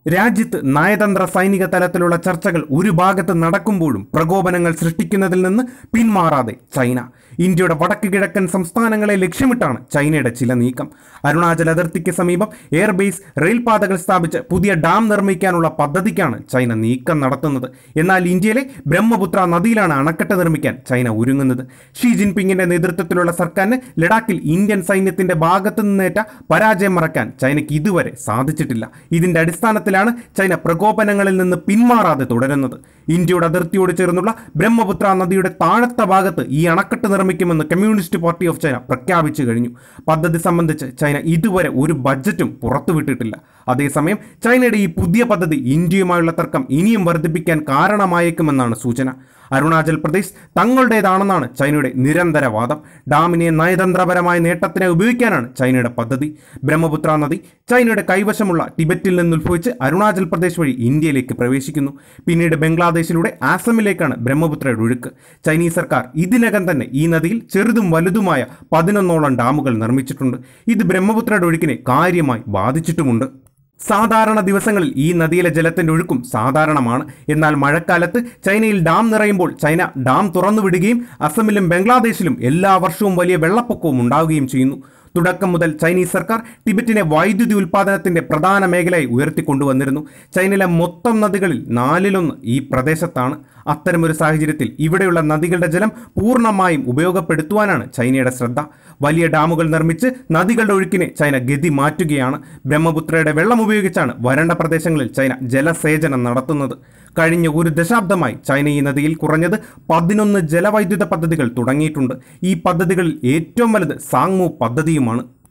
രാജ്യത്ത് നയതന്ത്ര സൈനിക തലത്തിലുള്ള ചർച്ചകൾ ഒരു ഭാഗത്ത് നടക്കുമ്പോഴും പ്രകോപനങ്ങൾ സൃഷ്ടിക്കുന്നതിൽ നിന്ന് പിന്മാറാതെ ചൈന ഇന്ത്യയുടെ വടക്ക് കിഴക്കൻ സംസ്ഥാനങ്ങളെ ലക്ഷ്യമിട്ടാണ് ചൈനയുടെ ചില നീക്കം അരുണാചൽ അതിർത്തിക്ക് സമീപം എയർബേസ് റെയിൽപാതകൾ സ്ഥാപിച്ച് പുതിയ ഡാം നിർമ്മിക്കാനുള്ള പദ്ധതിക്കാണ് ചൈന നീക്കം നടത്തുന്നത് എന്നാൽ ഇന്ത്യയിലെ ബ്രഹ്മപുത്ര നദിയിലാണ് അണക്കെട്ട് നിർമ്മിക്കാൻ ചൈന ഒരുങ്ങുന്നത് ഷീ ജിൻപിങ്ങിന്റെ നേതൃത്വത്തിലുള്ള സർക്കാരിന് ലഡാക്കിൽ ഇന്ത്യൻ സൈന്യത്തിന്റെ ഭാഗത്തു നിന്നേറ്റ പരാജയം മറക്കാൻ ചൈനയ്ക്ക് ഇതുവരെ സാധിച്ചിട്ടില്ല ഇതിന്റെ അടിസ്ഥാനത്തിലാണ് ചൈന പ്രകോപനങ്ങളിൽ നിന്ന് പിന്മാറാതെ തുടരുന്നത് ഇന്ത്യയുടെ അതിർത്തിയോട് ചേർന്നുള്ള ബ്രഹ്മപുത്ര നദിയുടെ താഴത്തെ ഭാഗത്ത് ഈ അണക്കെട്ട് നിർമ്മിക്കുമെന്ന് കമ്മ്യൂണിസ്റ്റ് പാർട്ടി ഓഫ് ചൈന പ്രഖ്യാപിച്ചു കഴിഞ്ഞു പദ്ധതി സംബന്ധിച്ച് ചൈന ഇതുവരെ ഒരു ബഡ്ജറ്റും പുറത്തുവിട്ടിട്ടില്ല അതേസമയം ചൈനയുടെ ഈ പുതിയ പദ്ധതി ഇന്ത്യയുമായുള്ള തർക്കം ഇനിയും വർദ്ധിപ്പിക്കാൻ കാരണമായേക്കുമെന്നാണ് സൂചന അരുണാചൽ പ്രദേശ് തങ്ങളുടേതാണെന്നാണ് ചൈനയുടെ നിരന്തര വാദം ഡാമിനെ നയതന്ത്രപരമായ നേട്ടത്തിനായി ഉപയോഗിക്കാനാണ് ചൈനയുടെ പദ്ധതി ബ്രഹ്മപുത്ര നദി ചൈനയുടെ കൈവശമുള്ള ടിബറ്റിൽ നിന്ന് ഉത്ഭവിച്ച് അരുണാചൽ പ്രദേശ് വഴി ഇന്ത്യയിലേക്ക് പ്രവേശിക്കുന്നു പിന്നീട് ബംഗ്ലാദേശിലൂടെ ആസമിലേക്കാണ് ബ്രഹ്മപുത്രയുടെ ഒഴുക്ക് ചൈനീസ് സർക്കാർ ഇതിനകം തന്നെ ഈ നദിയിൽ ചെറുതും വലുതുമായ പതിനൊന്നോളം ഡാമുകൾ നിർമ്മിച്ചിട്ടുണ്ട് ഇത് ബ്രഹ്മപുത്രയുടെ ഒഴുക്കിനെ കാര്യമായി ബാധിച്ചിട്ടുമുണ്ട് സാധാരണ ദിവസങ്ങളിൽ ഈ നദിയിലെ ജലത്തിന്റെ ഒഴുക്കും സാധാരണമാണ് എന്നാൽ മഴക്കാലത്ത് ചൈനയിൽ ഡാം നിറയുമ്പോൾ ചൈന ഡാം തുറന്നുവിടുകയും അസമിലും ബംഗ്ലാദേശിലും എല്ലാ വർഷവും വലിയ വെള്ളപ്പൊക്കവും ഉണ്ടാവുകയും ചെയ്യുന്നു തുടക്കം മുതൽ ചൈനീസ് സർക്കാർ ടിബറ്റിനെ വൈദ്യുതി ഉൽപ്പാദനത്തിന്റെ പ്രധാന മേഖലയായി ഉയർത്തിക്കൊണ്ടുവന്നിരുന്നു ചൈനയിലെ മൊത്തം നദികളിൽ നാലിലൊന്ന് ഈ പ്രദേശത്താണ് അത്തരമൊരു സാഹചര്യത്തിൽ ഇവിടെയുള്ള നദികളുടെ ജലം പൂർണ്ണമായും ഉപയോഗപ്പെടുത്തുവാനാണ് ചൈനയുടെ ശ്രദ്ധ വലിയ ഡാമുകൾ നിർമ്മിച്ച് നദികളുടെ ഒഴുക്കിനെ ചൈന ഗതി മാറ്റുകയാണ് ബ്രഹ്മപുത്രയുടെ വെള്ളം ഉപയോഗിച്ചാണ് വരണ്ട പ്രദേശങ്ങളിൽ ചൈന ജലസേചനം നടത്തുന്നത് കഴിഞ്ഞ ഒരു ദശാബ്ദമായി ചൈന ഈ നദിയിൽ കുറഞ്ഞത് പതിനൊന്ന് ജലവൈദ്യുത പദ്ധതികൾ തുടങ്ങിയിട്ടുണ്ട് ഈ പദ്ധതികളിൽ ഏറ്റവും വലുത് സാങ്മു പദ്ധതിയുമാണ്